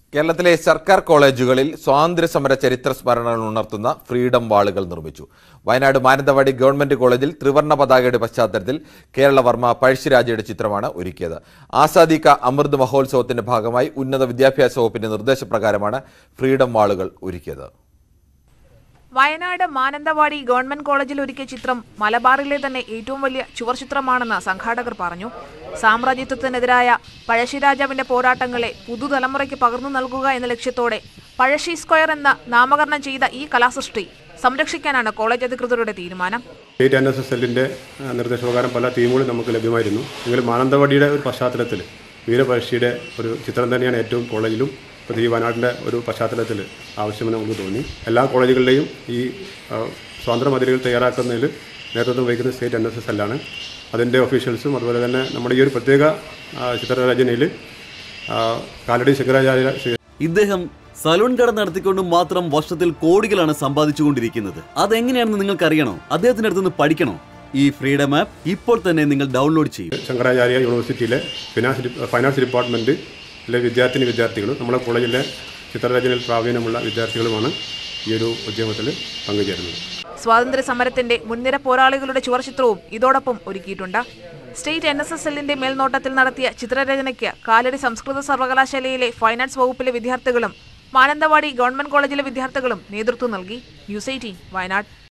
കേരളത്തിലെ സർക്കാർ കോളേജുകളിൽ സ്വാതന്ത്ര്യ സമര ചരിത്ര സ്മരണകൾ ഉണർത്തുന്ന ഫ്രീഡം വാളുകൾ നിർമ്മിച്ചു വയനാട് മാനന്തവാടി ഗവൺമെന്റ് കോളേജിൽ ത്രിവർണ്ണ പതാകയുടെ പശ്ചാത്തലത്തിൽ കേരളവർമ്മ പഴശ്ശിരാജയുടെ ചിത്രമാണ് ഒരുക്കിയത് ആസാദി കാ അമൃത് മഹോത്സവത്തിന്റെ ഭാഗമായി ഉന്നത വിദ്യാഭ്യാസ വകുപ്പിന്റെ നിർദ്ദേശപ്രകാരമാണ് ഫ്രീഡം വാളുകൾ ഒരുക്കിയത് വയനാട് മാനന്തവാടി ഗവൺമെന്റ് കോളേജിൽ ഒരുക്കിയ ചിത്രം മലബാറിലെ തന്നെ ഏറ്റവും വലിയ ചുവർ ചിത്രമാണെന്ന് സംഘാടകർ പറഞ്ഞു സാമ്രാജ്യത്വത്തിനെതിരായ പഴശ്ശിരാജാവിന്റെ പോരാട്ടങ്ങളെ പുതുതലമുറയ്ക്ക് പകർന്നു നൽകുക എന്ന ലക്ഷ്യത്തോടെ പഴശ്ശി സ്ക്വയർ എന്ന നാമകരണം ചെയ്ത ഈ കലാസൃഷ്ടി സംരക്ഷിക്കാനാണ് കോളേജ് അധികൃതരുടെ തീരുമാനം സ്റ്റേറ്റ് എൻ എസ് എസ് എല്ലിൻ്റെ നിർദ്ദേശപ്രകാരം പല ടീമുകളും നമുക്ക് ലഭ്യമായിരുന്നു എങ്കിലും മാനന്തവാടിയുടെ ഒരു പശ്ചാത്തലത്തിൽ വീരപഴശ്ശിയുടെ ഒരു ചിത്രം തന്നെയാണ് ഏറ്റവും കോളേജിലും പ്രത്യേകിച്ച് വയനാടിൻ്റെ ഒരു പശ്ചാത്തലത്തിൽ ആവശ്യമെന്ന് നമുക്ക് തോന്നി എല്ലാ കോളേജുകളിലെയും ഈ ആ, സ്വാതന്ത്ര്യ മതിലുകൾ തയ്യാറാക്കുന്നതിൽ നേതൃത്വം വഹിക്കുന്നത് സ്റ്റേറ്റ് എൻ എസ് എസ് എല്ലാണ് അതിൻ്റെ ഒഫീഷ്യൽസും അതുപോലെ തന്നെ നമ്മുടെ ഈ ഒരു പ്രത്യേക ആ, ചിത്രരചനയിൽ ആ, കാലടി ശങ്കരാചാര്യ ഇദ്ദേഹം സലൂൺ കട നടത്തിക്കൊണ്ട് മാത്രം വർഷത്തിൽ കോടികളാണ് സമ്പാദിച്ചുകൊണ്ടിരിക്കുന്നത് അതെങ്ങനെയാണെന്ന് നിങ്ങൾക്ക് അറിയണോ അദ്ദേഹത്തിന്റെ അടുത്ത് നിന്ന് പഠിക്കണോ ഈ ഫ്രീഡം ആപ്പ് ഇപ്പോൾ തന്നെ നിങ്ങൾ ഡൗൺലോഡ് ചെയ്യും ശങ്കരാചാര്യ യൂണിവേഴ്സിറ്റിയിലെ ഫിനാൻസ് ഡി- ഫൈനാൻസ് ഡിപ്പാർട്ട്മെൻറ്റിലെ വിദ്യാർത്ഥിനി വിദ്യാർത്ഥികളും നമ്മുടെ കോളേജിലെ ചിത്രരചനയിൽ പ്രാവീണ്യമുള്ള വിദ്യാർത്ഥികളുമാണ് ഈ ഒരു ഉദ്യമത്തിൽ പങ്കുചേരുന്നത് സ്വാതന്ത്ര്യ സമരത്തിന്റെ മുൻനിര പോരാളികളുടെ ചുവർ ചിത്രവും ഇതോടൊപ്പം ഒരുക്കിയിട്ടുണ്ട് സ്റ്റേറ്റ് എൻ എസ് എസ് എല്ലിന്റെ മേൽനോട്ടത്തിൽ നടത്തിയ ചിത്രരചനയ്ക്ക് കാലടി സംസ്കൃത സർവകലാശാലയിലെ ഫൈനാൻസ് വകുപ്പിലെ വിദ്യാർത്ഥികളും മാനന്തവാടി ഗവൺമെന്റ് കോളേജിലെ വിദ്യാർത്ഥികളും നേതൃത്വം നൽകി ന്യൂസ് എയ്റ്റീൻ വയനാട്